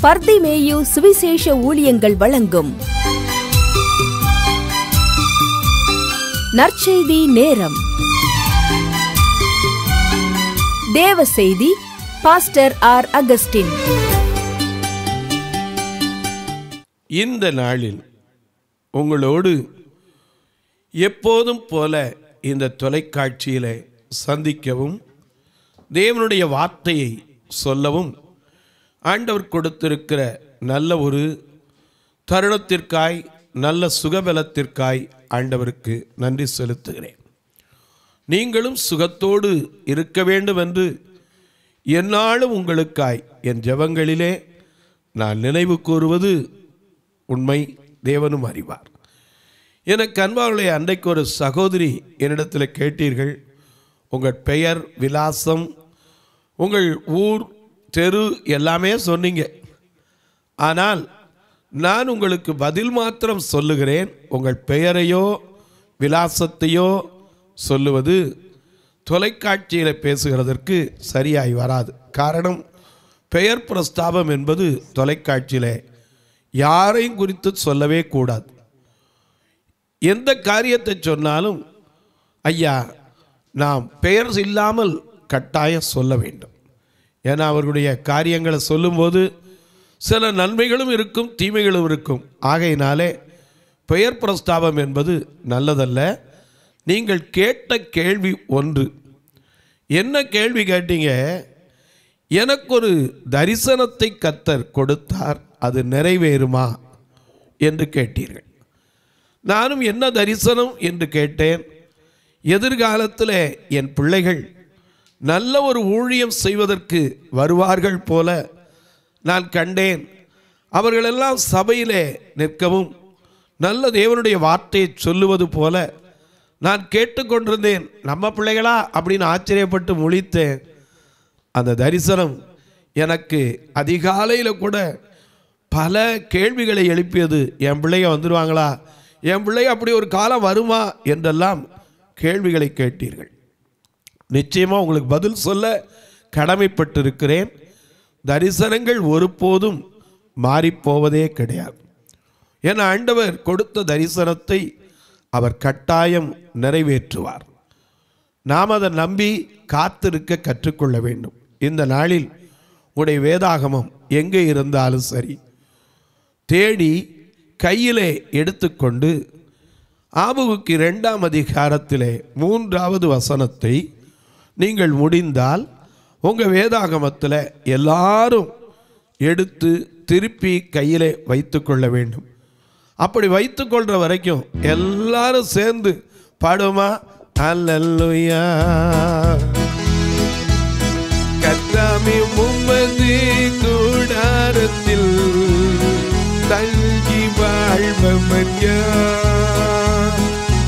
பர்திமேயு சுவிசேஷ ஊழியங்கள் வழங்கும் நற்செய்தி நேரம் தேவ செய்தி பாஸ்டர் ஆர் அகஸ்டின் இந்த நாளில் உங்களோடு எப்போதும் போல இந்த தொலைக்காட்சியில் சந்திக்கவும் தேவனுடைய வார்த்தையை சொல்லவும் ஆண்டவர் கொடுத்திருக்கிற நல்ல ஒரு தருணத்திற்காய் நல்ல சுகபலத்திற்காய் ஆண்டவருக்கு நன்றி செலுத்துகிறேன் நீங்களும் சுகத்தோடு இருக்க வேண்டும் என்று எந்நாளும் உங்களுக்காய் என் ஜெபங்களிலே நான் நினைவு கூறுவது உண்மை தேவனும் அறிவார் எனக்கு அன்பாவுடைய அன்றைக்கு ஒரு சகோதரி என்னிடத்தில் கேட்டீர்கள் உங்கள் பெயர் விலாசம் உங்கள் ஊர் தெரு எல்லாமே சொன்னீங்க ஆனால் நான் உங்களுக்கு பதில் மாத்திரம் சொல்லுகிறேன் உங்கள் பெயரையோ விலாசத்தையோ சொல்லுவது தொலைக்காட்சியில் பேசுகிறதற்கு சரியாய் வராது காரணம் பெயர் பிரஸ்தாபம் என்பது தொலைக்காட்சியில் யாரையும் குறித்து சொல்லவே கூடாது எந்த காரியத்தை சொன்னாலும் ஐயா நாம் பெயர் இல்லாமல் கட்டாயம் சொல்ல வேண்டும் ஏன்னா அவர்களுடைய காரியங்களை சொல்லும்போது சில நன்மைகளும் இருக்கும் தீமைகளும் இருக்கும் ஆகையினாலே பெயர் பிரஸ்தாபம் என்பது நல்லதல்ல நீங்கள் கேட்ட கேள்வி ஒன்று என்ன கேள்வி கேட்டீங்க எனக்கு ஒரு தரிசனத்தை கத்தர் கொடுத்தார் அது நிறைவேறுமா என்று கேட்டீர்கள் நானும் என்ன தரிசனம் என்று கேட்டேன் எதிர்காலத்தில் என் பிள்ளைகள் நல்ல ஒரு ஊழியம் செய்வதற்கு வருவார்கள் போல நான் கண்டேன் அவர்களெல்லாம் சபையிலே நிற்கவும் நல்ல தேவனுடைய வார்த்தையை சொல்லுவது போல நான் கேட்டுக்கொண்டிருந்தேன் நம்ம பிள்ளைகளா அப்படின்னு ஆச்சரியப்பட்டு முழித்தேன் அந்த தரிசனம் எனக்கு அதிகாலையில் கூட பல கேள்விகளை எழுப்பியது என் பிள்ளைங்க வந்துடுவாங்களா என் பிள்ளைங்க அப்படி ஒரு காலம் வருமா என்றெல்லாம் கேள்விகளை கேட்டீர்கள் நிச்சயமாக உங்களுக்கு பதில் சொல்ல கடமைப்பட்டிருக்கிறேன் தரிசனங்கள் ஒருபோதும் மாறிப்போவதே கிடையாது என ஆண்டவர் கொடுத்த தரிசனத்தை அவர் கட்டாயம் நிறைவேற்றுவார் நாம் அதை நம்பி காத்திருக்க கற்றுக்கொள்ள வேண்டும் இந்த நாளில் உடைய வேதாகமம் எங்கே இருந்தாலும் சரி தேடி கையிலே எடுத்துக்கொண்டு ஆபுவுக்கு இரண்டாம் அதிகாரத்திலே மூன்றாவது வசனத்தை நீங்கள் முடிந்தால் உங்கள் வேதாகமத்தில் எல்லாரும் எடுத்து திருப்பி கையிலே வைத்துக்கொள்ள வேண்டும் அப்படி வைத்துக்கொள்கிற வரைக்கும் எல்லாரும் சேர்ந்து பாடுமா அல்லல்லுயா கத்தாமி மும்மது கூடாரத்தில் தங்கி வாழ்பவர் யார்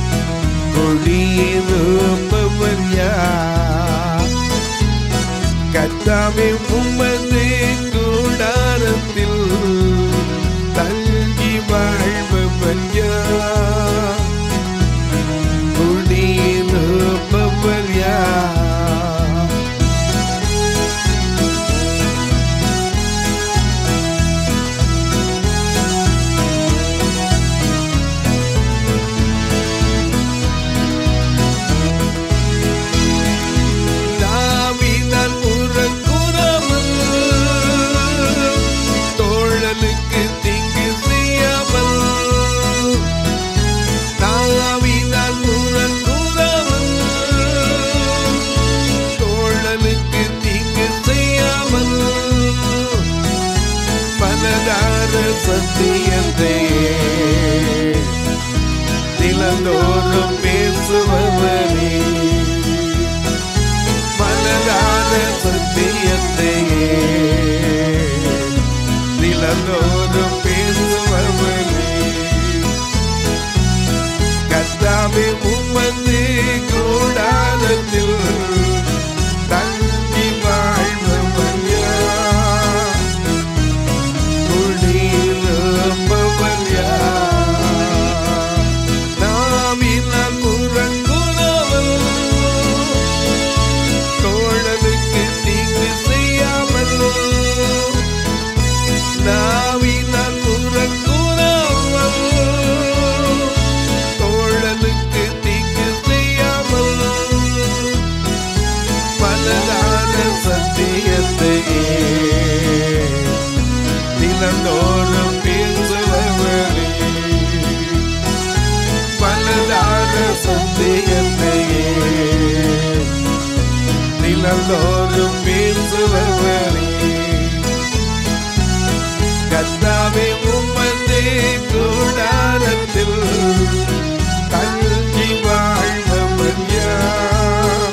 கொடியிருப்பவர் யார் கத்தாமி மும்மது கூடாரத்தில் தங்கி வாழ்பவர் யார் குடியிருப்பவர் யார் தாவிதான் புறங்குறவன் தோழலுக்கு தீங்கு செய்யாமல் தாவிதான் புறங்குறவன் தோழலுக்கு தீங்கு செய்யாமல் பலதார சத்தியத்தை திலந்தோறும் பேசுபவரே மனதான சத்தியத்தையே நிலந்தோறும் பேசுபவனே கத்தாவே உம்மது கூடாரத்தில் தங்கி வாழ்பவன் யார்? குடியிருப்பவர் தினந்தோறும் பேசுபவரே கத்தாவே உமது கூடாரத்தில் தங்கி வாழ்பவர் யார்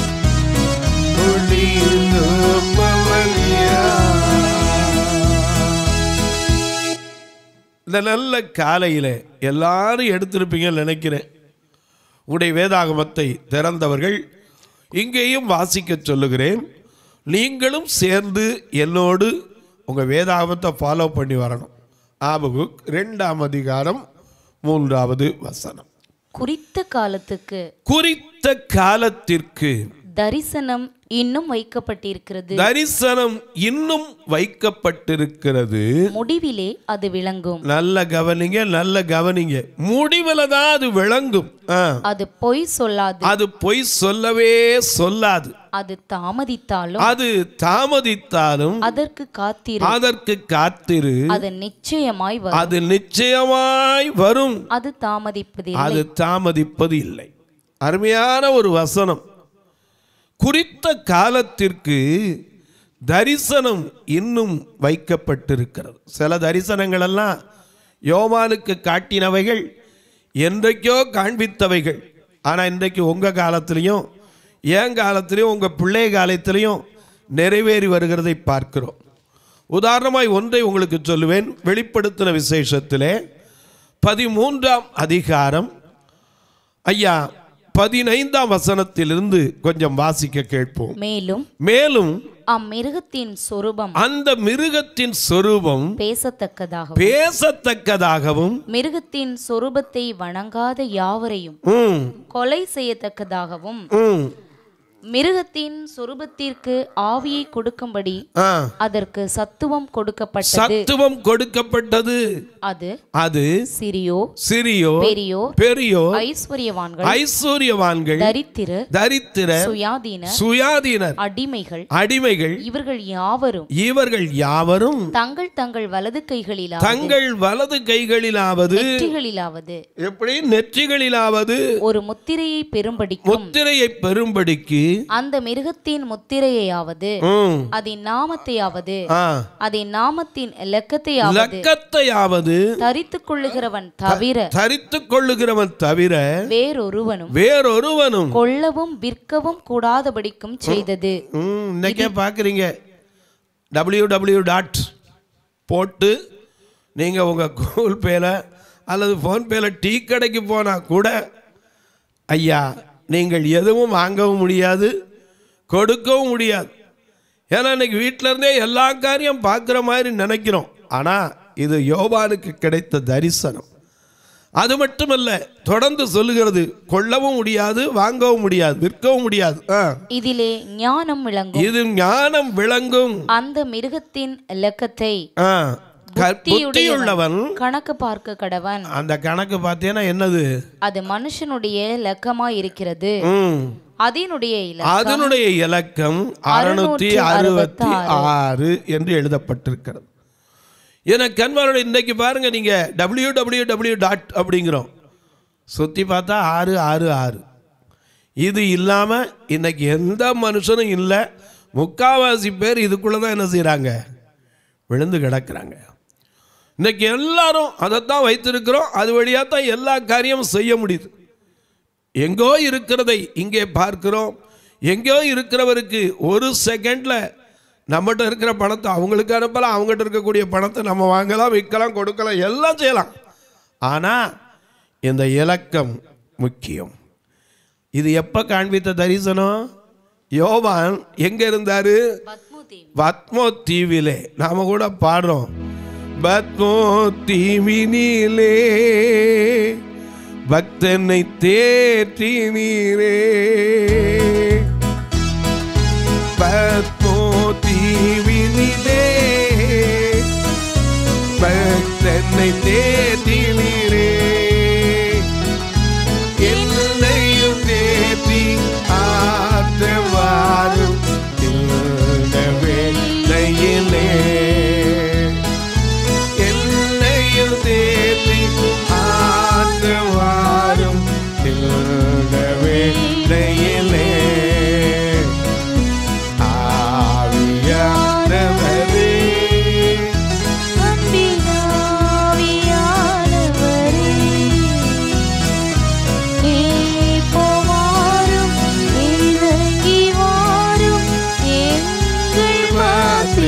குடியிருப்பவர் யார் இந்த நல்ல காலையில் எல்லாரும் எடுத்திருப்பீங்கன்னு நினைக்கிறேன் உடைய வேதாகமத்தை திறந்தவர்கள் இங்கேயும் வாசிக்க சொல்லுகிறேன் நீங்களும் சேர்ந்து என்னோடு உங்கள் வேதாகமத்தை ஃபாலோ பண்ணி வரணும் ஆபகுக் ரெண்டாம் அதிகாரம் மூன்றாவது வசனம் குறித்த காலத்துக்கு குறித்த காலத்திற்கு தரிசனம் இன்னும் வைக்கப்பட்டிருக்கிறது தரிசனம் இன்னும் வைக்கப்பட்டிருக்கிறது முடிவிலே அது விளங்கும் நல்ல கவனிங்க நல்ல கவனிங்க முடிவில் தான் அது விளங்கும் ஆ. அது பொய் சொல்லாது அது பொய் சொல்லவே சொல்லாது அது தாமதித்தாலும் அது தாமதித்தாலும் அதற்கு காத்திரு அதற்கு காத்திரு அது நிச்சயமாய் வரும் அது நிச்சயமாய் வரும் அது தாமதிப்பதில்லை அது தாமதிப்பது இல்லை அருமையான ஒரு வசனம் குறித்த காலத்திற்கு தரிசனம் இன்னும் வைக்கப்பட்டிருக்கிறது சில தரிசனங்கள் எல்லாம் யோவானுக்கு காட்டினவைகள் என்றைக்கோ காண்பித்தவைகள் ஆனால் இன்றைக்கு உங்கள் காலத்திலையும் என் காலத்திலையும் உங்கள் பிள்ளை காலத்திலையும் நிறைவேறி வருகிறதை பார்க்கிறோம் உதாரணமாய் ஒன்றை உங்களுக்கு சொல்லுவேன் வெளிப்படுத்தின விசேஷத்திலே பதிமூன்றாம் அதிகாரம் ஐயா பதினைந்தாம் வசனத்திலிருந்து கொஞ்சம் வாசிக்க கேட்போம் மேலும் மேலும் அம்மிருகத்தின் சொரூபம் அந்த மிருகத்தின் சொரூபம் பேசத்தக்கதாகவும் பேசத்தக்கதாகவும் மிருகத்தின் சொரூபத்தை வணங்காத யாவரையும் ம், கொலை செய்யத்தக்கதாகவும் ம், மிருகத்தின் சொரூபத்திற்கு ஆவியை கொடுக்கும்படி ஆ, அதற்கு சத்துவம் கொடுக்கப்பட்டது சத்துவம் கொடுக்கப்பட்டது அது அது சிறியோ சிறியோ பெரியோ பெரியோ ஐஸ்வர்யவான்கள் ஐஸ்வர்யவான்கள் தரித்திர தரித்திர சுயாதீன சுயாதீனர் அடிமைகள் அடிமைகள் இவர்கள் யாவரும் இவர்கள் யாவரும் தங்கள் தங்கள் வலது கைகளிலாவது தங்கள் வலது கைகளிலாவது நெற்றிகளிலாவது எப்படி நெற்றிகளிலாவது ஒரு முத்திரையை பெறும்படிக்கும் முத்திரையை பெறும்படிக்கு அந்த மிருகத்தின் முத்திரையாவது ம், அதன் நாமத்தையாவது ஆ, அதன் நாமத்தின் இலக்கத்தையாவது லக்கத்தையாவது தரித்துக் கொள்ளுகிறவன் தவிர தரித்துக் கொள்ளுகிறவன் தவிர வேறொருவனும் வேறொருவனும் கொல்லவும் விற்கவும் கூடாதபடிக்கும் செய்தது ம், இன்னைக்கே பார்க்குறீங்க டபிள்யூ டபிள்யூ டாட் போட்டு நீங்கள் உங்கள் கூகுள் பேல அல்லது ஃபோன்பேல டீ கடைக்கு போனால் கூட ஐயா நீங்கள் எதுவும் வாங்கவும் முடியாது கொடுக்கவும் முடியாது ஏன்னா இன்னைக்கு வீட்டில இருந்தே எல்லா காரியம் பார்க்குற மாதிரி நினைக்கிறோம் ஆனால் இது யோவானுக்கு கிடைத்த தரிசனம் அது மட்டுமல்ல தொடர்ந்து சொல்லுகிறது கொள்ளவும் முடியாது வாங்கவும் முடியாது விற்கவும் முடியாது ஆ. இதிலே ஞானம் விளங்கும் இது ஞானம் விளங்கும் அந்த மிருகத்தின் இலக்கத்தை ஆ. க- புத்தியுள்ளவன் கணக்கு பார்க்க கடவன் அந்த கணக்கு பார்த்தீங்கன்னா என்னது அது மனுஷனுடைய இலக்கமா இருக்கிறது ம். அதனுடைய இலக்கம் அதனுடைய இலக்கம் அறுநூற்றி அறுபத்தி ஆறு என்று எழுதப்பட்டிருக்கிறது எனக்கு கண்மாரோட இன்னைக்கு பாருங்க நீங்க டபிள்யூ டபிள்யூ டபிள்யூ டாட் அப்படிங்கிறோம் சுற்றி பார்த்தா ஆறு ஆறு ஆறு இது இல்லாமல் இன்னைக்கு எந்த மனுஷனும் இல்லை முக்காவாசி பேர் இதுக்குள்ளே தான் என்ன செய்கிறாங்க விழுந்து கிடக்குறாங்க இன்னைக்கு எல்லாரும் அதைத்தான் வைத்திருக்கிறோம் அது வழியாக தான் எல்லா காரியமும் செய்ய முடியுது எங்கோ இருக்கிறதை இங்கே பார்க்கிறோம் எங்கேயோ இருக்கிறவருக்கு ஒரு செகண்டில் நம்மகிட்ட இருக்கிற பணத்தை அவங்களுக்கு அனுப்பலாம் அவங்ககிட்ட இருக்கக்கூடிய பணத்தை நம்ம வாங்கலாம் விற்கலாம் கொடுக்கலாம் எல்லாம் செய்யலாம் ஆனால் இந்த இலக்கம் முக்கியம் இது எப்போ காண்பித்த தரிசனம் யோவான் எங்கே இருந்தார் பத்மோ தீவிலே நாம கூட பாடுறோம் பத்மோ தீவினிலே பக்தனை தேற்றினீரே பத்மோ தீவினிலே பக்தனை தேற்றினீரே என்னையும் தேற்றி ஆற்றவாரும் இந்த வேளையிலே என்னையும் தேற்றி ஆற்றவாரும் இந்த வேளையிலே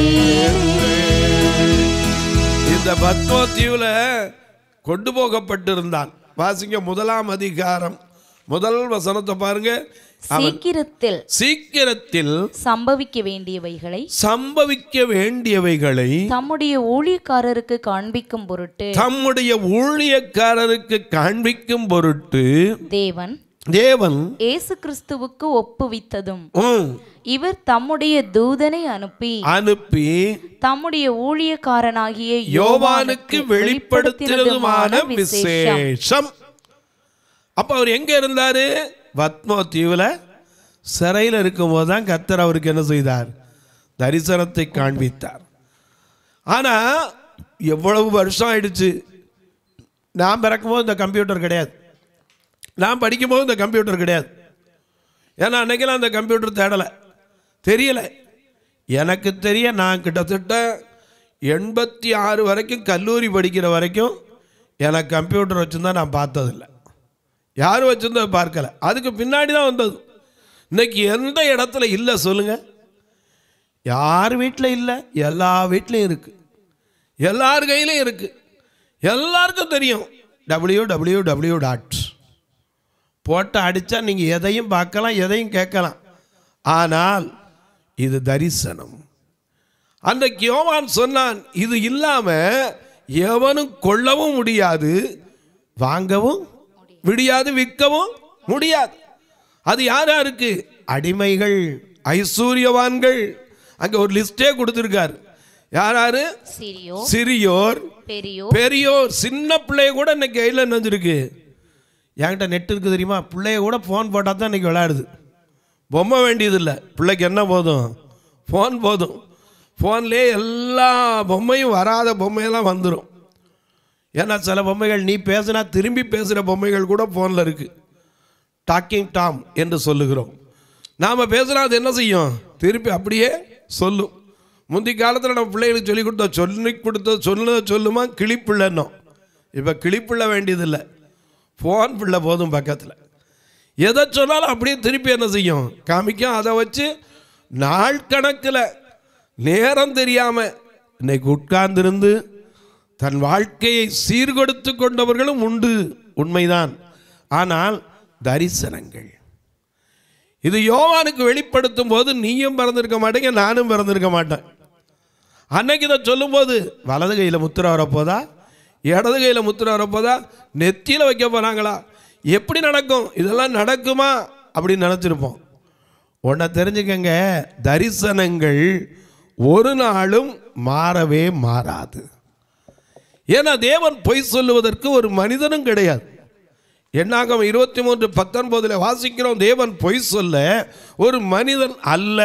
இந்த பத்மோ தீவுல கொண்டு போகப்பட்டிருந்தான் வாசிங்க முதலாம் அதிகாரம் முதல் வசனத்தை பாருங்க அவன் சீக்கிரத்தில் சீக்கிரத்தில் சம்பவிக்க வேண்டியவைகளை சம்பவிக்க வேண்டியவைகளை தம்முடைய ஊழியக்காரருக்கு காண்பிக்கும் பொருட்டு தம்முடைய ஊழியக்காரருக்கு காண்பிக்கும் பொருட்டு தேவன் தேவன் இயேசு கிறிஸ்துவுக்கு ஒப்புவித்ததும் ம், இவர் தம்முடைய தூதனை அனுப்பி அனுப்பி தம்முடைய ஊழியக்காரனாகிய யோவானுக்கு வெளிப்படுத்தினதுமான விசேஷம் விசேஷம் அப்ப அவர் எங்க இருந்தாரு பத்மோ தீவுல சிறையில் இருக்கும்போது தான் கத்தர் அவருக்கு என்ன செய்தார் தரிசனத்தை காண்பித்தார் ஆனா எவ்வளவு வருஷம் ஆயிடுச்சு நான் பிறக்கும்போது இந்த கம்ப்யூட்டர் கிடையாது நான் படிக்கும்போது இந்த கம்ப்யூட்டர் கிடையாது ஏன்னா அன்னைக்கெல்லாம் அந்த கம்ப்யூட்டர் தேடலை தெரியலை எனக்கு தெரிய நான் கிட்டத்தட்ட எண்பத்தி ஆறு வரைக்கும் கல்லூரி படிக்கிற வரைக்கும் எனக்கு கம்ப்யூட்டர் வச்சுருந்தா நான் பார்த்ததில்லை யாரும் வச்சுருந்தா பார்க்கல அதுக்கு பின்னாடி தான் வந்தது இன்னைக்கு எந்த இடத்துல இல்லை சொல்லுங்கள் யார் வீட்டில் இல்லை எல்லா வீட்லேயும் இருக்குது எல்லார் கையிலையும் இருக்குது எல்லாருக்கும் தெரியும் டபிள்யூ டபிள்யூ டபிள்யூ டாட் போட்டு அடித்தா நீங்கள் எதையும் பார்க்கலாம் எதையும் கேட்கலாம் ஆனால் இது தரிசனம் அன்றைக்கு யோவான் சொன்னான் இது இல்லாமல் எவனும் கொள்ளவும் முடியாது வாங்கவும் முடியாது விற்கவும் முடியாது அது யார் யாருக்கு அடிமைகள் ஐஸ்வர்யவான்கள் அங்கே ஒரு லிஸ்டே கொடுத்துருக்காரு யார் யாரு சிறியோ சிறியோர் பெரியோ பெரியோர் சின்ன பிள்ளைய கூட இன்னைக்கு கையில் நினைஞ்சிருக்கு என்கிட்ட நெட் இருக்குது தெரியுமா பிள்ளைய கூட ஃபோன் போட்டால் தான் இன்னைக்கு விளையாடுது பொம்மை வேண்டியதில்லை பிள்ளைக்கு என்ன போதும் ஃபோன் போதும் ஃபோன்லேயே எல்லா பொம்மையும் வராத பொம்மையெல்லாம் வந்துடும் ஏன்னா சில பொம்மைகள் நீ பேசுனா திரும்பி பேசுகிற பொம்மைகள் கூட ஃபோனில் இருக்குது டாக்கிங் டாம் என்று சொல்லுகிறோம் நாம் பேசுனா அது என்ன செய்யும் திருப்பி அப்படியே சொல்லும் முந்தி காலத்தில் நம்ம பிள்ளைகளுக்கு சொல்லி கொடுத்தோம் சொல்லி கொடுத்த சொன்னதை சொல்லுமா கிளிப்பிள்ளைன்னோம் இப்போ கிளிப்பிள்ளை வேண்டியதில்லை ஃபோன் பிள்ளை போதும் பக்கத்தில் எதை சொன்னாலும் அப்படியே திருப்பி என்ன செய்யும் காமிக்கும் அதை வச்சு நாள் கணக்கில் நேரம் தெரியாமல் இன்னைக்கு உட்கார்ந்திருந்து தன் வாழ்க்கையை சீர்கொடுத்து கொண்டவர்களும் உண்டு உண்மைதான் ஆனால் தரிசனங்கள் இது யோவானுக்கு வெளிப்படுத்தும் போது நீயும் பிறந்திருக்க மாட்டீங்க நானும் பிறந்திருக்க மாட்டேன் அன்னைக்கு இதை சொல்லும்போது வலது கையில் முத்திரை வரப்போதா இடது கையில் முத்திரை வரப்போதா நெத்தியில் வைக்க போகிறாங்களா எப்படி நடக்கும் இதெல்லாம் நடக்குமா அப்படின்னு நினச்சிருப்போம் ஒன்றை தெரிஞ்சுக்கங்க தரிசனங்கள் ஒரு நாளும் மாறவே மாறாது ஏன்னா தேவன் பொய் சொல்லுவதற்கு ஒரு மனிதனும் கிடையாது என்னாகும் இருபத்தி மூன்று பத்தொன்பதில் வாசிக்கிறோம் தேவன் பொய் சொல்ல ஒரு மனிதன் அல்ல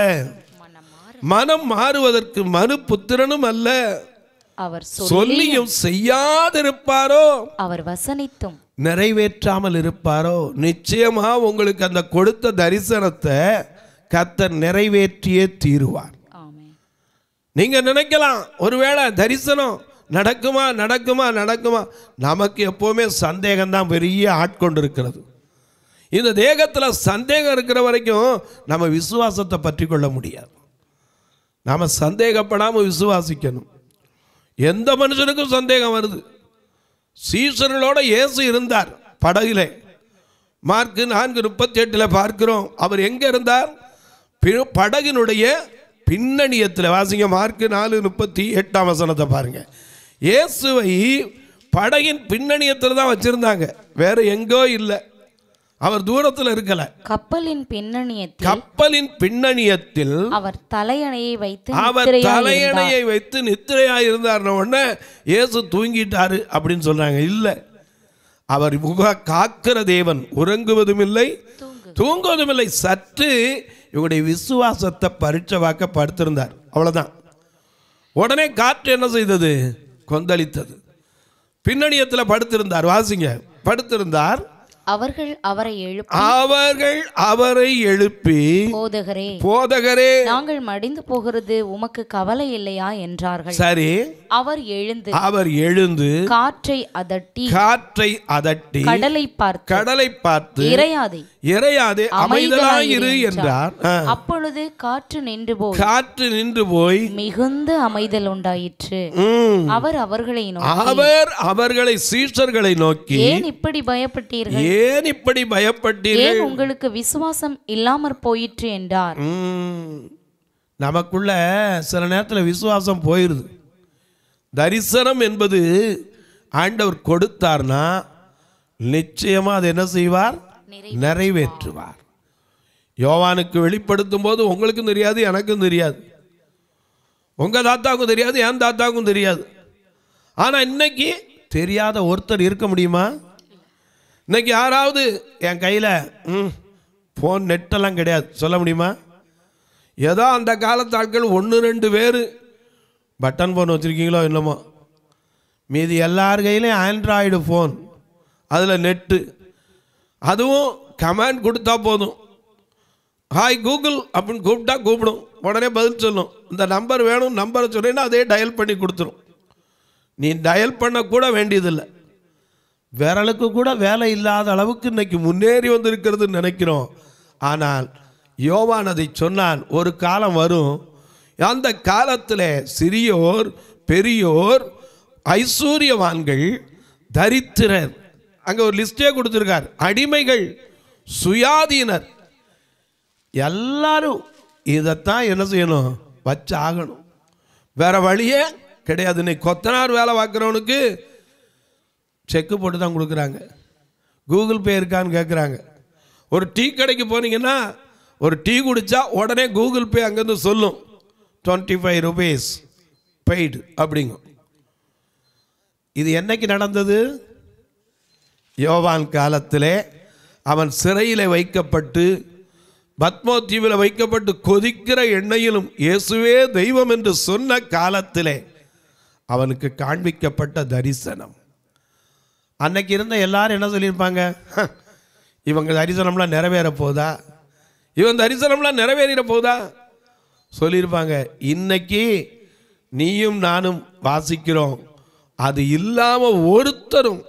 மனம் மாறுவதற்கு மனு புத்திரனும் அல்ல அவர் சொல்லி சொல்லியும் செய்யாதிருப்பாரோ அவர் வசனித்தும் நிறைவேற்றாமல் இருப்பாரோ நிச்சயமா உங்களுக்கு அந்த கொடுத்த தரிசனத்தை கத்தர் நிறைவேற்றியே தீருவார் ஆமென் நீங்க நினைக்கலாம் ஒருவேளை தரிசனம் நடக்குமா நடக்குமா நடக்குமா நமக்கு எப்பவுமே சந்தேகம்தான் பெரிய ஆட்கொண்டு இருக்கிறது இந்த தேகத்தில் சந்தேகம் இருக்கிற வரைக்கும் நம்ம விசுவாசத்தை பற்றி கொள்ள முடியாது நாம் சந்தேகப்படாமல் விசுவாசிக்கணும் எந்த மனுஷனுக்கும் சந்தேகம் வருது சீசர்களோட இயேசு இருந்தார் படகிலே மார்க்கு நான்கு முப்பத்தி எட்டில் பார்க்கிறோம் அவர் எங்கே இருந்தார் பி- படகினுடைய பின்னணியத்தில் வாசிங்க மார்க்கு நாலு முப்பத்தி எட்டாம் வசனத்தை பாருங்க இயேசுவை படகின் பின்னணியத்தில் தான் வச்சிருந்தாங்க வேற எங்கோ இல்லை அவர் தூரத்தில் இருக்கல கப்பலின் பின்னணியத்தில் கப்பலின் பின்னணியத்தில் அவர் தலையணையை வைத்து அவர் நித்திரையாயிருந்தார். தலையணையை வைத்து நித்திரையாக இருந்தார்ன உடனே இயேசு தூங்கிட்டாரு அப்படின்னு சொல்றாங்க இல்லை அவர் முக காக்கிற தேவன் உறங்குவதும் இல்லை தூங்குவதும் இல்லை சற்று இவருடைய விசுவாசத்தை பரீட்சை வாக்க படுத்திருந்தார் அவ்வளவுதான் உடனே காற்று என்ன செய்தது கொந்தளித்தது பின்னணியத்தில் படுத்திருந்தார் வாசிங்க படுத்திருந்தார் அவர்கள் அவரை எழுப்பி அவர்கள் அவரை எழுப்பி போதகரே போதகரே நாங்கள் மடிந்து போகிறது உமக்கு கவலை இல்லையா என்றார்கள் சரி அவர் எழுந்து அவர் எழுந்து காற்றை அதட்டி காற்றை அதட்டி கடலை பார்த்து கடலை பார்த்து இறையாதே இறையாதே அமைதலாயிரு என்றார் ஆ. அப்பொழுது காற்று நின்று போய் காற்று நின்று போய் மிகுந்த அமைதல் உண்டாயிற்று ம், அவர் அவர்களை நோக்கி அவர் அவர்களை சீஷர்களை நோக்கி ஏன் இப்படி பயப்பட்டீர்கள் ஏன் இப்படி பயப்பட்டீர்கள் ஏன் உங்களுக்கு விசுவாசம் இல்லாமற் போயிற்று என்றார் ம், நமக்குள்ள சில நேரத்தில் விசுவாசம் போயிருது தரிசனம் என்பது ஆண்டவர் கொடுத்தார்னா நிச்சயமா அது என்ன செய்வார் நிறைவேற்றுவார் யோவானுக்கு வெளிப்படுத்தும் போது உங்களுக்கும் தெரியாது எனக்கும் தெரியாது உங்க தாத்தாவுக்கும் தெரியாது என் தாத்தாவுக்கும் தெரியாது ஆனா இன்னைக்கு தெரியாத ஒருத்தர் இருக்க முடியுமா இன்னைக்கு யாராவது என் கையில் ம் ஃபோன் நெட்டெல்லாம் கிடையாது சொல்ல முடியுமா ஏதோ அந்த காலத்து ஆட்கள் ஒன்று ரெண்டு பேர் பட்டன் ஃபோன் வச்சுருக்கீங்களோ என்னமோ மீதி எல்லார் கையிலையும் ஆண்ட்ராய்டு ஃபோன் அதில் நெட்டு அதுவும் கமாண்ட் கொடுத்தா போதும் ஹாய் கூகுள் அப்படின்னு கூப்பிட்டா கூப்பிடும் உடனே பதில் சொல்லும் இந்த நம்பர் வேணும் நம்பரை சொன்னீங்கன்னா அதே டயல் பண்ணி கொடுத்துரும் நீ டயல் பண்ணக்கூட வேண்டியதில்லை விரலுக்கு கூட வேலை இல்லாத அளவுக்கு இன்னைக்கு முன்னேறி வந்திருக்கிறதுன்னு நினைக்கிறோம் ஆனால் யோவான் அதை சொன்னான் ஒரு காலம் வரும் அந்த காலத்தில் சிறியோர் பெரியோர் ஐஸ்வர்யவான்கள் தரித்திரர் அங்கே ஒரு லிஸ்டே கொடுத்துருக்கார் அடிமைகள் சுயாதீனர் எல்லாரும் இதைத்தான் என்ன செய்யணும் வச்சு ஆகணும் வேற வழியே கிடையாது இன்னைக்கு கொத்தனார் வேலை பார்க்குறவனுக்கு செக்கு போட்டு தான் கொடுக்குறாங்க கூகுள் பே இருக்கான்னு கேட்குறாங்க ஒரு டீ கடைக்கு போனீங்கன்னா ஒரு டீ குடித்தா உடனே கூகுள் பே அங்கேருந்து சொல்லும் டுவெண்ட்டி ஃபைவ் ருபீஸ் பெய்டு அப்படிங்கும் இது என்னைக்கு நடந்தது யோவான் காலத்திலே அவன் சிறையில் வைக்கப்பட்டு பத்மோ தீவில் வைக்கப்பட்டு கொதிக்கிற எண்ணெயிலும் இயேசுவே தெய்வம் என்று சொன்ன காலத்திலே அவனுக்கு காண்பிக்கப்பட்ட தரிசனம் அன்னைக்கு இருந்த எல்லாரும் என்ன சொல்லியிருப்பாங்க "ஹ, இவங்க தரிசனம்லாம் நிறைவேற போதா இவன் தரிசனம்லாம் நிறைவேறிட போதா சொல்லியிருப்பாங்க இன்னைக்கு நீயும் நானும் வாசிக்கிறோம் அது இல்லாமல் ஒருத்தரும்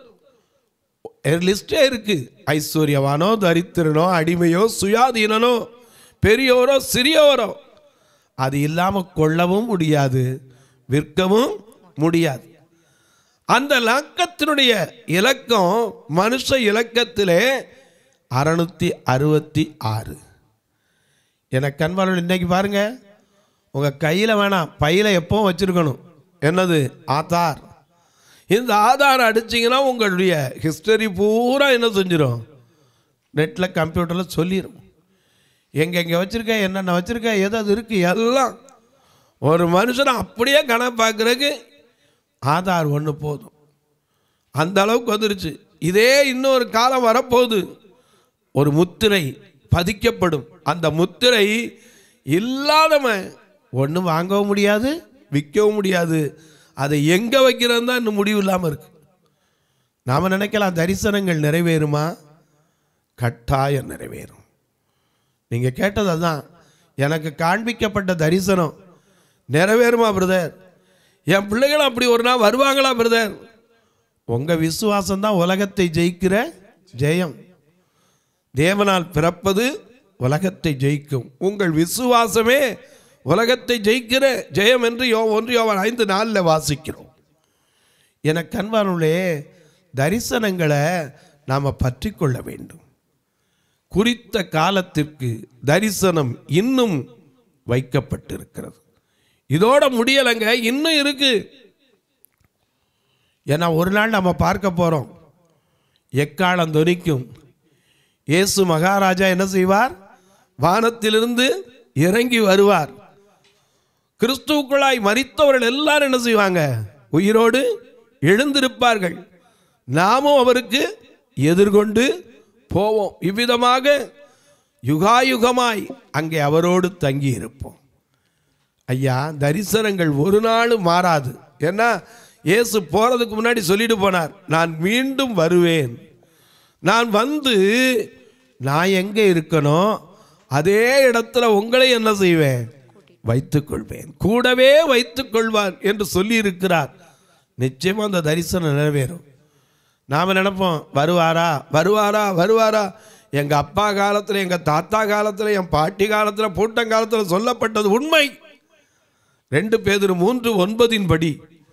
லிஸ்டே இருக்கு ஐஸ்வர்யவானோ தரித்திரனோ அடிமையோ சுயாதீனனோ பெரியோரோ சிறியோரோ அது இல்லாமல் கொள்ளவும் முடியாது விற்கவும் முடியாது அந்த இலக்கத்தினுடைய இலக்கம் மனுஷ இலக்கத்திலே அறுநூத்தி அறுபத்தி ஆறு எனக்கு கண்பாளர்கள் இன்னைக்கு பாருங்க உங்கள் கையில் வேணாம் பையில் எப்பவும் வச்சுருக்கணும் என்னது ஆதார் இந்த ஆதார் அடிச்சிங்கன்னா உங்களுடைய ஹிஸ்டரி பூரா என்ன செஞ்சிடும் நெட்டில் கம்ப்யூட்டரில் சொல்லிடும் எங்கெங்கே வச்சுருக்க என்னென்ன வச்சுருக்க எது அது இருக்குது எல்லாம் ஒரு மனுஷனை அப்படியே கணக்கு பார்க்குறதுக்கு ஆதார் ஒன்று போதும் அந்த அளவுக்கு வந்துருச்சு இதே இன்னொரு காலம் வரப்போகுது ஒரு முத்திரை பதிக்கப்படும் அந்த முத்திரை இல்லாதவன் ஒன்றும் வாங்கவும் முடியாது விற்கவும் முடியாது அதை எங்கே வைக்கிறது தான் இன்னும் முடிவு இல்லாமல் இருக்கு நாம் நினைக்கலாம் தரிசனங்கள் நிறைவேறுமா கட்டாயம் நிறைவேறும் நீங்கள் கேட்டது அதான் எனக்கு காண்பிக்கப்பட்ட தரிசனம் நிறைவேறுமா பிரதர் என் பிள்ளைகள் அப்படி ஒரு நாள் வருவாங்களா பிரதர் உங்கள் விசுவாசம் தான் உலகத்தை ஜெயிக்கிற ஜெயம் தேவனால் பிறப்பது உலகத்தை ஜெயிக்கும் உங்கள் விசுவாசமே உலகத்தை ஜெயிக்கிற ஜெயம் என்று யோ ஒன்று யோவான் ஐந்து நாளில் வாசிக்கிறோம் என கண்பானுள்ளே தரிசனங்களை நாம் பற்றி கொள்ள வேண்டும் குறித்த காலத்திற்கு தரிசனம் இன்னும் வைக்கப்பட்டிருக்கிறது இதோட முடியலைங்க இன்னும் இருக்கு ஏன்னா ஒரு நாள் நம்ம பார்க்க போகிறோம் எக்காலம் தொனிக்கும் இயேசு மகாராஜா என்ன செய்வார் வானத்திலிருந்து இறங்கி வருவார் கிறிஸ்துவுக்குள்ளாய் மரித்தவர்கள் எல்லாரும் என்ன செய்வாங்க உயிரோடு எழுந்திருப்பார்கள் நாமும் அவருக்கு எதிர்கொண்டு போவோம் இவ்விதமாக யுகாயுகமாய் அங்கே அவரோடு தங்கி இருப்போம் ஐயா தரிசனங்கள் ஒரு நாளும் மாறாது ஏன்னா இயேசு போறதுக்கு முன்னாடி சொல்லிட்டு போனார் நான் மீண்டும் வருவேன் நான் வந்து நான் எங்கே இருக்கணும் அதே இடத்துல உங்களை என்ன செய்வேன் வைத்துக்கொள்வேன் கூடவே வைத்துக் கொள்வார் என்று சொல்லி இருக்கிறார் நிச்சயமா அந்த தரிசனம் நிறைவேறும் நாம் நினைப்போம் வருவாரா வருவாரா வருவாரா எங்கள் அப்பா காலத்தில் எங்கள் தாத்தா காலத்தில் என் பாட்டி காலத்தில் பூட்டங்காலத்தில் சொல்லப்பட்டது உண்மை ரெண்டு பேதர் மூன்று ஒன்பதின் படி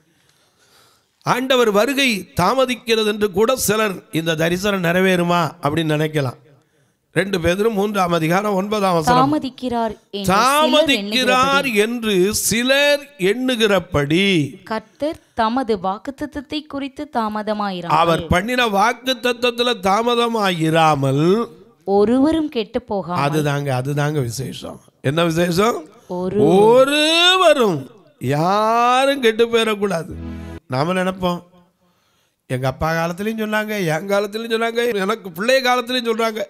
ஆண்டவர் வருகை தாமதிக்கிறது என்று கூட சிலர் இந்த தரிசனம் நிறைவேறுமா அப்படின்னு நினைக்கலாம் ரெண்டு பேதரும் மூன்றாம் அதிகாரம் ஒன்பதாம் வசனம் தாமதிக்கிறார் என்று சிலர் தாமதிக்கிறார் என்று சிலர் எண்ணுகிறபடி கர்த்தர் தமது வாக்குத்தத்தத்தை குறித்து தாமதமாயிரார் அவர் பண்ணின வாக்கு தத்தத்துல தாமதமாயிராமல் ஒருவரும் கெட்டு போகா அதுதாங்க அதுதாங்க விசேஷம் என்ன விசேஷம் ஒரு ஒருவரும் யாரும் கெட்டு போயிடக்கூடாது நாம நினைப்போம் எங்க அப்பா காலத்துலயும் சொன்னாங்க என் காலத்துலயும் சொன்னாங்க எனக்கு பிள்ளை காலத்துலயும் சொல்றாங்க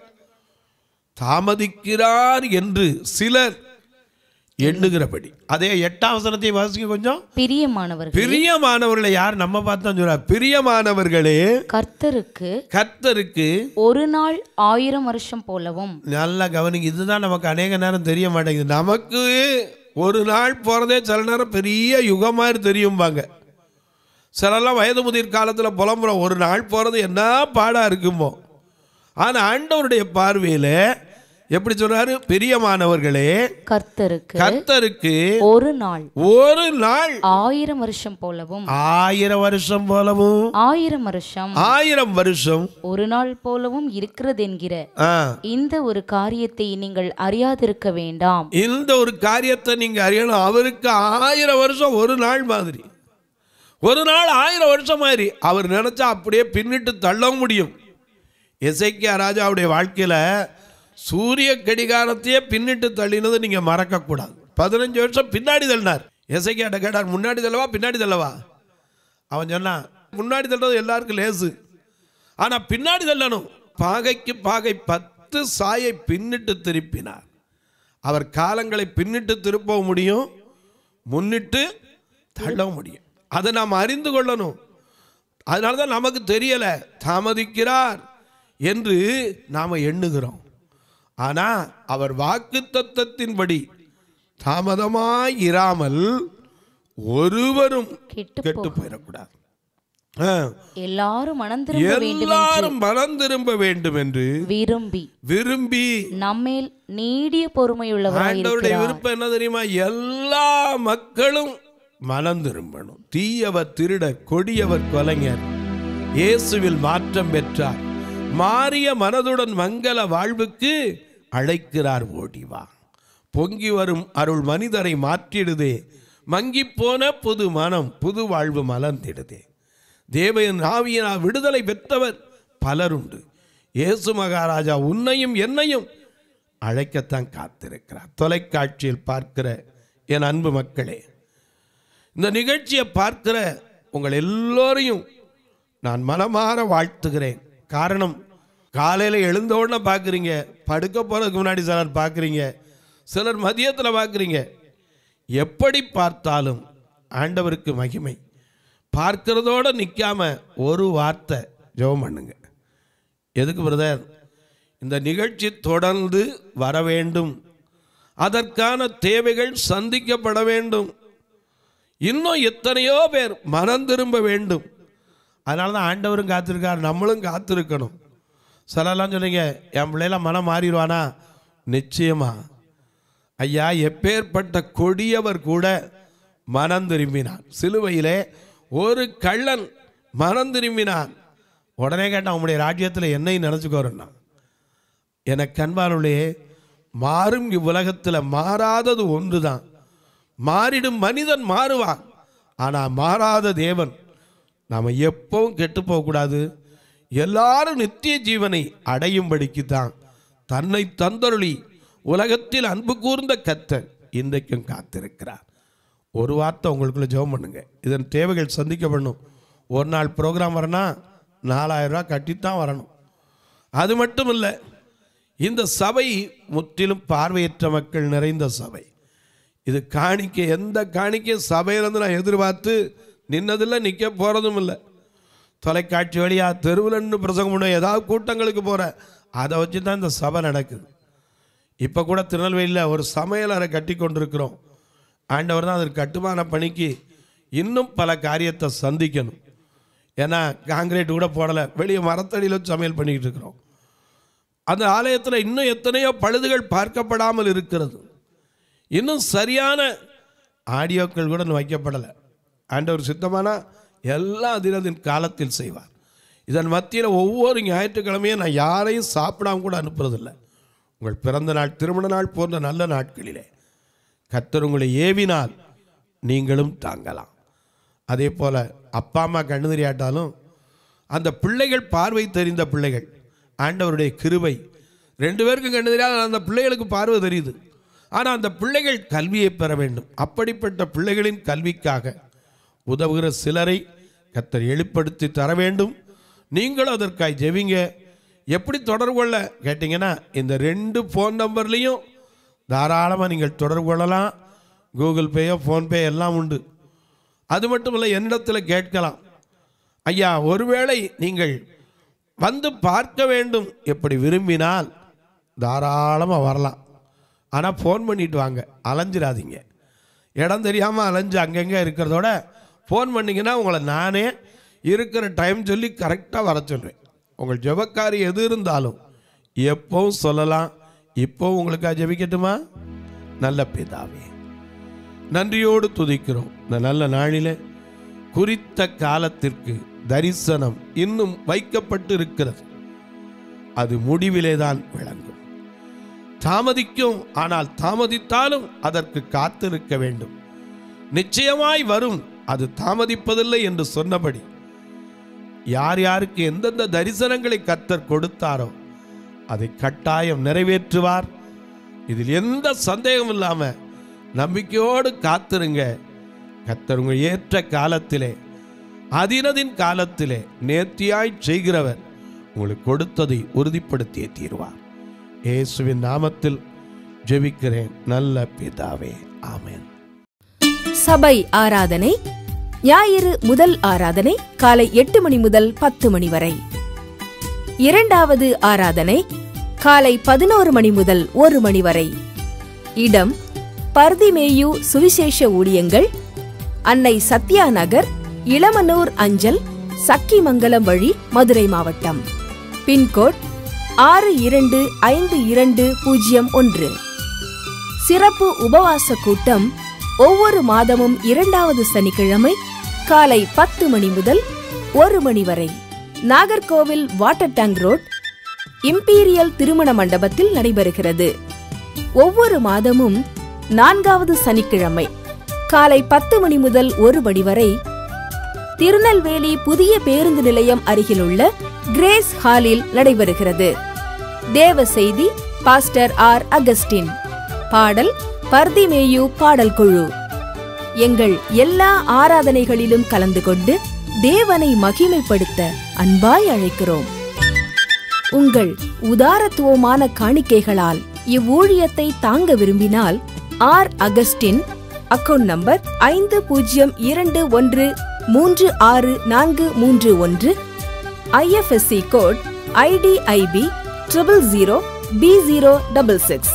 தாமதிக்கிறார் என்று சிலர் எண்ணுகிறபடி அதே எட்டாம் வசனத்தை வாசிக்க கொஞ்சம் பிரியமானவர்கள் பிரியமானவர்களை யார் நம்ம பார்த்தா சொல்றார் பிரியமானவர்களே கர்த்தருக்கு கர்த்தருக்கு ஒரு நாள் ஆயிரம் வருஷம் போலவும் நல்லா கவனிங்க இதுதான் நமக்கு அநேக நேரம் தெரிய மாட்டேங்குது நமக்கு ஒரு நாள் போகிறதே சில நேரம் பெரிய யுகம் மாதிரி தெரியும்பாங்க சிலர்லாம் வயது முதிர் காலத்தில் புலம்புறோம் ஒரு நாள் போகிறது என்ன பாடாக இருக்குமோ ஆனால் ஆண்டவருடைய பார்வையில் எப்படி சொல்றாரு பிரியமானவர்களே கர்த்தருக்கு கர்த்தருக்கு ஒரு நாள் ஒரு நாள் ஆயிரம் வருஷம் போலவும் ஆயிரம் வருஷம் போலவும் ஆயிரம் வருஷம் ஆயிரம் வருஷம் ஒரு நாள் போலவும் இருக்கிறது என்கிற ஆ இந்த ஒரு காரியத்தை நீங்கள் அறியாதிருக்க வேண்டாம் இந்த ஒரு காரியத்தை நீங்க அறியணும் அவருக்கு ஆயிரம் வருஷம் ஒரு நாள் மாதிரி ஒரு நாள் ஆயிரம் வருஷம் மாதிரி அவர் நினைச்சா அப்படியே பின்னிட்டு தள்ளவும் முடியும் எசைக்கியா ராஜாவுடைய வாழ்க்கையில சூரிய கடிகாரத்தையே பின்னிட்டு தள்ளினது நீங்க மறக்கக்கூடாது பதினஞ்சு வருஷம் பின்னாடி தள்ளினார் எசைக்கியாட்ட கேட்டார் முன்னாடி தள்ளவா பின்னாடி தள்ளவா அவன் சொன்னான் முன்னாடி தள்ளுறது எல்லாருக்கும் லேசு ஆனா பின்னாடி தள்ளணும் பாகைக்கு பாகை பத்து சாயை பின்னிட்டு திருப்பினார் அவர் காலங்களை பின்னிட்டு திருப்பவும் முடியும் முன்னிட்டு தள்ளவும் முடியும் அதை நாம் அறிந்து கொள்ளணும் அதனால தான் நமக்கு தெரியல தாமதிக்கிறார் என்று நாம் எண்ணுகிறோம் ஆனால் அவர் வாக்கு தத்தத்தின்படி தாமதமாய் இராமல் ஒருவரும் கெட்டு கெட்டு போயிடக்கூடாது ஆ. எல்லாரும் மனம் திரும்ப வேண்டும் எல்லாரும் மனம் திரும்ப வேண்டும் என்று விரும்பி விரும்பி நம்மேல் நீடிய பொறுமையுள்ளவராய் ஆண்டவருடைய இருக்கிறார் விருப்பம் என்ன தெரியுமா எல்லா மக்களும் மனம் திரும்பணும் தீயவர் திருடர் கொடியவர் கொலைஞர் இயேசுவில் மாற்றம் பெற்றார் மாறிய மனதுடன் மங்கள வாழ்வுக்கு அழைக்கிறார் ஓடிவா பொங்கி வரும் அருள் மனிதரை மாற்றிடுதே மங்கிப் போன புது மனம் புது வாழ்வு மலர்ந்திடுதே தேவன் ஆவியினால் விடுதலை பெற்றவர் பலருண்டு இயேசு மகாராஜா உன்னையும் என்னையும் அழைக்கத்தான் காத்திருக்கிறார் தொலைக்காட்சியில் பார்க்கிற என் அன்பு மக்களே இந்த நிகழ்ச்சியை பார்க்கிற உங்கள் எல்லோரையும் நான் மனமாற வாழ்த்துகிறேன் காரணம் காலையில் எழுந்த உடனே பார்க்குறீங்க படுக்க போகிறதுக்கு முன்னாடி சிலர் பார்க்குறீங்க சிலர் மதியத்தில் பார்க்குறீங்க எப்படி பார்த்தாலும் ஆண்டவருக்கு மகிமை பார்க்கிறதோட நிற்காம ஒரு வார்த்தை ஜெபம் பண்ணுங்க எதுக்கு பிரதர் இந்த நிகழ்ச்சி தொடர்ந்து வர வேண்டும் அதற்கான தேவைகள் சந்திக்கப்பட வேண்டும் இன்னும் எத்தனையோ பேர் மனம் திரும்ப வேண்டும் அதனால தான் ஆண்டவரும் காத்திருக்கார் நம்மளும் காத்திருக்கணும் சிலர்லாம் சொன்னீங்க என் பிள்ளைலாம் மனம் மாறிடுவானா நிச்சயமா ஐயா எப்பேற்பட்ட கொடியவர் கூட மனம் திரும்பினான் சிலுவையிலே ஒரு கள்ளன் மனம் திரும்பினான் உடனே கேட்டான் உங்களுடைய ராஜ்யத்தில் என்னை நினச்சிக்கோருன்னா எனக்கு அன்பானுள்ளே மாறும் இவ்வுலகத்தில் மாறாதது ஒன்று தான் மாறிடும் மனிதன் மாறுவான் ஆனால் மாறாத தேவன் நாம் எப்பவும் கெட்டு போகக்கூடாது எல்லாரும் நித்திய ஜீவனை அடையும்படிக்கு தான் தன்னை தந்தருளி உலகத்தில் அன்பு கூர்ந்த கத்தர் இன்றைக்கும் காத்திருக்கிறார் ஒரு வார்த்தை உங்களுக்குள்ள ஜெபம் பண்ணுங்க இதன் தேவைகள் சந்திக்கப்படணும் ஒரு நாள் ப்ரோக்ராம் வரனா நாலாயிரம் ரூபாய் கட்டித்தான் வரணும் அது மட்டும் இல்லை இந்த சபை முற்றிலும் பார்வையற்ற மக்கள் நிறைந்த சபை இது காணிக்கை எந்த காணிக்கை சபையிலேருந்து நான் எதிர்பார்த்து நின்னதில்லை நிற்க போகிறதும் இல்லை தொலைக்காட்சி வழியா தெருவில் நின்று பிரசங்கம் பண்ண ஏதாவது கூட்டங்களுக்கு போகிற அதை வச்சு தான் இந்த சபை நடக்குது இப்போ கூட திருநெல்வேலியில் ஒரு சமையலறை கட்டி கொண்டிருக்கிறோம் ஆண்டவர் தான் அதற்கு கட்டுமான பணிக்கு இன்னும் பல காரியத்தை சந்திக்கணும் ஏன்னா காங்கிரீட் கூட போடலை வெளியே மரத்தடியில் வச்சு சமையல் பண்ணிக்கிட்டு இருக்கிறோம் அந்த ஆலயத்தில் இன்னும் எத்தனையோ பழுதுகள் பார்க்கப்படாமல் இருக்கிறது இன்னும் சரியான ஆடியோக்கள் கூட இன்னும் வைக்கப்படலை ஆண்டவர் சித்தமானா எல்லாம் அதினதின் காலத்தில் செய்வார் இதன் மத்தியில் ஒவ்வொரு ஞாயிற்றுக்கிழமையும் நான் யாரையும் சாப்பிடாம கூட அனுப்புறதில்லை உங்கள் பிறந்த நாள் திருமண நாள் போன்ற நல்ல நாட்களிலே கர்த்தர் உங்களை ஏவினால் நீங்களும் தாங்கலாம் அதே போல் அப்பா அம்மா கண்ணு தெரியாட்டாலும் அந்த பிள்ளைகள் பார்வை தெரிந்த பிள்ளைகள் ஆண்டவருடைய கிருபை ரெண்டு பேருக்கும் கண்ணு தெரியாத அந்த பிள்ளைகளுக்கு பார்வை தெரியுது ஆனால் அந்த பிள்ளைகள் கல்வியை பெற வேண்டும் அப்படிப்பட்ட பிள்ளைகளின் கல்விக்காக உதவுகிற சிலரை கத்தர் எழுப்படுத்தி தர வேண்டும் நீங்களும் அதற்காய் ஜெபிங்க எப்படி தொடர்பு கொள்ள கேட்டிங்கன்னா இந்த ரெண்டு ஃபோன் நம்பர்லேயும் தாராளமாக நீங்கள் தொடர்பு கொள்ளலாம் கூகுள் பேயோ ஃபோன்பே எல்லாம் உண்டு அது மட்டும் இல்லை என்னிடத்தில் கேட்கலாம் ஐயா ஒருவேளை நீங்கள் வந்து பார்க்க வேண்டும் எப்படி விரும்பினால் தாராளமாக வரலாம் ஆனால் ஃபோன் பண்ணிட்டு வாங்க அலைஞ்சிடாதீங்க இடம் தெரியாமல் அலைஞ்சு அங்கங்கே இருக்கிறதோட ஃபோன் பண்ணிங்கன்னா உங்களை நானே இருக்கிற டைம் சொல்லி கரெக்டாக வர சொல்லுவேன் உங்கள் ஜெபக்காரி எது இருந்தாலும் எப்பவும் சொல்லலாம் இப்போவும் உங்களுக்காக ஜெபிக்கட்டுமா நல்ல பிதாவே நன்றியோடு துதிக்கிறோம் இந்த நல்ல நாளிலே குறித்த காலத்திற்கு தரிசனம் இன்னும் வைக்கப்பட்டு இருக்கிறது அது முடிவிலே தான் விளங்கும் தாமதிக்கும் ஆனால் தாமதித்தாலும் அதற்கு காத்திருக்க வேண்டும் நிச்சயமாய் வரும் அது தாமதிப்பதில்லை என்று சொன்னபடி யார் யாருக்கு எந்தெந்த தரிசனங்களை கத்தர் கொடுத்தாரோ அதை கட்டாயம் நிறைவேற்றுவார் இதில் எந்த சந்தேகமும் இல்லாம நம்பிக்கையோடு காத்திருங்க கத்தர் உங்கள் ஏற்ற காலத்திலே அதினதின் காலத்திலே நேர்த்தியாய் செய்கிறவர் உங்களுக்கு கொடுத்ததை உறுதிப்படுத்தியே தீர்வார் இயேசுவின் நாமத்தில் ஜெபிக்கிறேன் நல்ல பிதாவே ஆமென் சபை ஆராதனை ஞாயிறு முதல் ஆராதனை காலை எட்டு மணி முதல் பத்து மணி வரை இரண்டாவது ஆராதனை காலை பதினோரு மணி முதல் ஒரு மணி வரை இடம் பர்திமேயு சுவிசேஷ ஊழியங்கள் அன்னை சத்யா நகர் இளமனூர் அஞ்சல் சக்கிமங்கலம் வழி மதுரை மாவட்டம் பின்கோட் ஆறு இரண்டு ஐந்து இரண்டு பூஜ்ஜியம் ஒன்று சிறப்பு உபவாச கூட்டம் ஒவ்வொரு மாதமும் இரண்டாவது சனிக்கிழமை காலை பத்து மணி முதல் ஒரு மணி வரை Nagercoil water tank road Imperial திருமண மண்டபத்தில் நடைபெறுகிறது ஒவ்வொரு மாதமும் நான்காவது சனிக்கிழமை காலை பத்து மணி முதல் ஒரு மணி வரை திருநெல்வேலி புதிய பேருந்து நிலையம் அருகிலுள்ள கிரேஸ் ஹாலில் நடைபெறுகிறது தேவ செய்தி பாஸ்டர் ஆர் அகஸ்டின் பாடல் பர்திமேயு பாடல் குழு எங்கள் எல்லா ஆராதனைகளிலும் கலந்து கொண்டு தேவனை மகிமைப்படுத்த அன்பாய் அழைக்கிறோம் உங்கள் உதாரத்துவமான காணிக்கைகளால் இவ்வூழியத்தை தாங்க விரும்பினால் ஆர் அகஸ்டின் அக்கவுண்ட் நம்பர் ஐந்து பூஜ்ஜியம் இரண்டு ஒன்று மூன்று ஆறு நான்கு மூன்று ஒன்று IFSC code IDIB triple zero B zero double six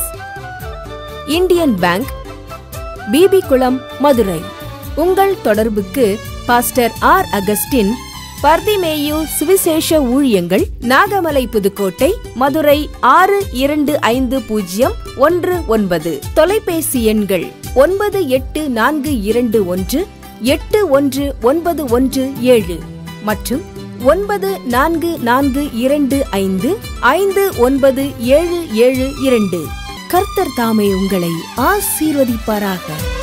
Indian bank Bibikulam Madurai உங்கள் தொடர்புக்கு பாஸ்டர் ஆர் அகஸ்டின் பர்திமேயு சுவிசேஷ ஊழியங்கள் நாகமலை புதுக்கோட்டை மதுரை ஆறு இரண்டு ஐந்து பூஜ்ஜியம் ஒன்று ஒன்பது தொலைபேசி எண்கள் ஒன்பது எட்டு நான்கு இரண்டு ஒன்று எட்டு ஒன்று ஒன்பது ஒன்று ஏழு மற்றும் ஒன்பது நான்கு நான்கு இரண்டு ஐந்து ஐந்து ஒன்பது ஏழு ஏழு இரண்டு கர்த்தர் தாமே உங்களை ஆசீர்வதிப்பாராக